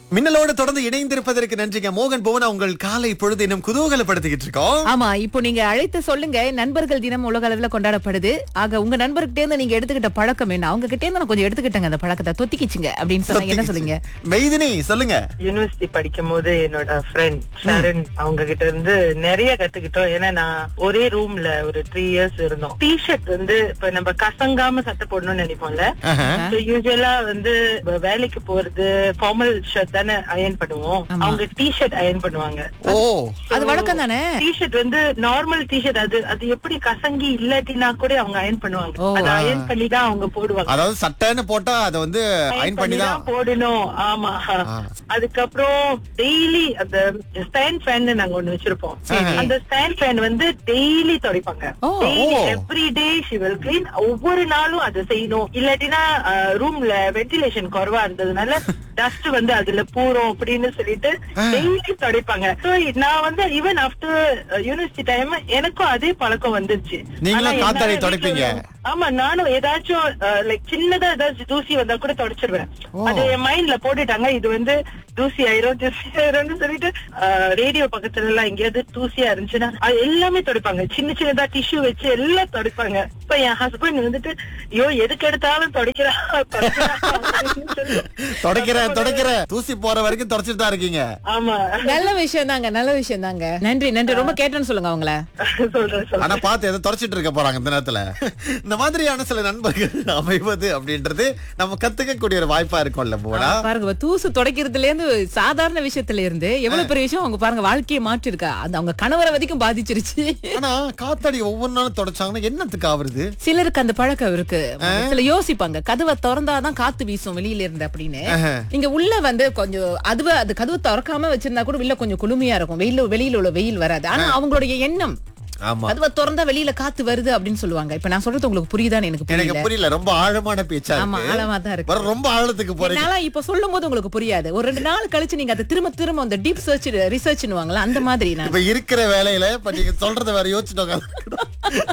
மின்னலோடு தொடர்ந்து இணைந்திருப்பதற்கு நன்றிங்க மோகன் புவனா உங்கள் காலை பொழுது இன்னும் குதூகலப்படுத்திக்கிட்டு இருக்கோம் ஆமா இப்போ நீங்க அழைத்து சொல்லுங்க நண்பர்கள் தினம் உலக அளவுல கொண்டாடப்படுது ஆக உங்க நண்பர்கிட்ட இருந்து நீங்க எடுத்துக்கிட்ட பழக்கம் என்ன அவங்க கிட்ட இருந்து நான் கொஞ்சம் எடுத்துக்கிட்டேங்க அந்த பழக்கத்தை தொத்திக்கிச்சுங்க அப்படின்னு சொன்னா என்ன சொல்லுங்க மெய்தினி சொல்லுங்க யூனிவர்சிட்டி படிக்கும் போது என்னோட ஃப்ரெண்ட் ஷரண் அவங்க கிட்ட இருந்து நிறைய கத்துக்கிட்டோம் ஏன்னா நான் ஒரே ரூம்ல ஒரு த்ரீ இயர்ஸ் இருந்தோம் டிஷர்ட் வந்து இப்ப நம்ம கசங்காம சட்டை போடணும்னு நினைப்போம்ல ஆஹா. யூஸ்வலா வந்து இப்ப வேலைக்கு போறது ஃபார்மல் ஷர்ட் தானே அயன் பண்ணுவோம் அவங்க டிஷர்ட் அயன் பண்ணுவாங்க ஓ அது வழக்கம் தானே டிஷர்ட் வந்து நார்மல் டிஷர்ட் அது அது எப்படி கசங்கி இல்லாட்டினா கூட அவங்க அயன் பண்ணுவாங்க ஓ, அதை அயன் பண்ணி தான் அவங்க போடுவாங்க அதாவது சட்டைன்னு போட்டா அதை வந்து அயன் பண்ணி தான் போடணும் ஆமா அதுக்கப்புறம் டெய்லி அந்த ஸ்டாண்ட் ஃபேன் நாங்க ஒண்ணு வச்சிருப்போம் அந்த ஸ்டாண்ட் ஃபேன் வந்து டெய்லி துடைப்பாங்க ஓ, டெய்லி ஓ. Every day she will clean ஒவ்வொரு நாளும் அதை செய்யணும் இல்லாட்டினா ரூம்ல வென்டிலேஷன் குறைவா இருந்ததுனால டஸ்ட் வந்து அதுல பூரும் அப்படின்னு சொல்லிட்டு டெய்லி துடைப்பாங்க So, நான் வந்து ஈவன் ஆஃப்டர் யூனிவர்சிட்டி டைம் எனக்கும் அதே பழக்கம் வந்துருச்சு நீங்களும் ஆனா காத்தாடி என்னால துடைப்பீங்க? வீட்ல- ஆமா நானும் ஏதாச்சும் லைக் சின்னதா ஏதாச்சும் தூசி வந்தா கூட தொடச்சிருவேன் அது என் மைண்ட்ல போட்டுட்டாங்க இது வந்து தூசி ஆயிரும் தூசி ஆயிரும்னு சொல்லிட்டு ரேடியோ பக்கத்துல எல்லாம் எங்கேயாவது தூசியா இருந்துச்சுன்னா அது எல்லாமே துடைப்பாங்க சின்ன சின்னதா டிஷ்யூ வச்சு எல்லாம் துடைப்பாங்க இப்ப என் ஹஸ்பண்ட் வந்துட்டு ஐயோ எதுக்கு எடுத்தாலும் துடைக்கிறா துடைக்கிறா அப்படின்னு சொல்லி- தொடக்கிற தொடக்கிற தூசி போற வரைக்கும் தொடச்சிட்டு தான் இருக்கீங்க ஆமா நல்ல விஷயம் தாங்க நல்ல விஷயம் தாங்க நன்றி நன்றி ரொம்ப கேட்டேன்னு சொல்லுங்க அவங்கள சொல்றேன் சொல்றேன் ஆனா பார்த்து எதை தொடச்சிட்டு இருக்க போறாங்க இந்த நேரத்துல இந்த மாதிரியான சில நண்பர்கள் அமைவது அப்படின்றது நம்ம கத்துக்க கூடிய ஒரு வாய்ப்பா இருக்கும்ல போடா பாருங்க இப்ப தூசு துடைக்கிறதுல இருந்து சாதாரண விஷயத்துல இருந்து எவ்வளவு பெரிய விஷயம் அவங்க பாருங்க வாழ்க்கையை மாற்றி இருக்கா அந்த அவங்க கணவரை வரைக்கும் பாதிச்சிருச்சு ஆனா காத்தாடி ஒவ்வொரு நாளும் தொடச்சாங்கன்னா என்னத்துக்கு ஆவருது சிலருக்கு அந்த பழக்கம் இருக்கு சில யோசிப்பாங்க கதவை திறந்தாதான் காத்து வீசும் வெளியில இருந்து அப்படின்னு நீங்க உள்ள வந்து கொஞ்சம் அதுவ அது கதவை திறக்காம வச்சிருந்தா கூட வெளில கொஞ்சம் குளுமையா இருக்கும் வெயில் வெளியில உள்ள வெயில் வராது ஆனா அவங்களுடைய எண்ணம் ஆமா கதவை திறந்தா வெளியில காத்து வருது அப்படின்னு சொல்லுவாங்க இப்ப நான் சொல்றது உங்களுக்கு புரியுதான்னு எனக்கு எனக்கு புரியல புரியல ரொம்ப ஆழமான பேச்சா ஆமா இருக்கு ஆழமா தான் இருக்கு வர ரொம்ப ஆழத்துக்கு போறீங்க என்னால இப்ப சொல்லும் போது உங்களுக்கு புரியாது ஒரு ரெண்டு நாள் கழிச்சு நீங்க அதை திரும்ப திரும்ப அந்த டீப் சர்ச் ரிசர்ச்னுவாங்களா அந்த மாதிரி நான் இப்ப இருக்கிற வேலையில இப்ப நீங்க சொல்றத வேற யோசிச்சுட்டோங்க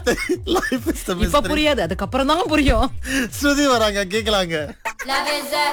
லைஃப் இஸ் த இப்ப புரியாது அதுக்கப்புறம் தான் புரியும் ஸ்ருதி வராங்க கேக்கலாங்க Love is a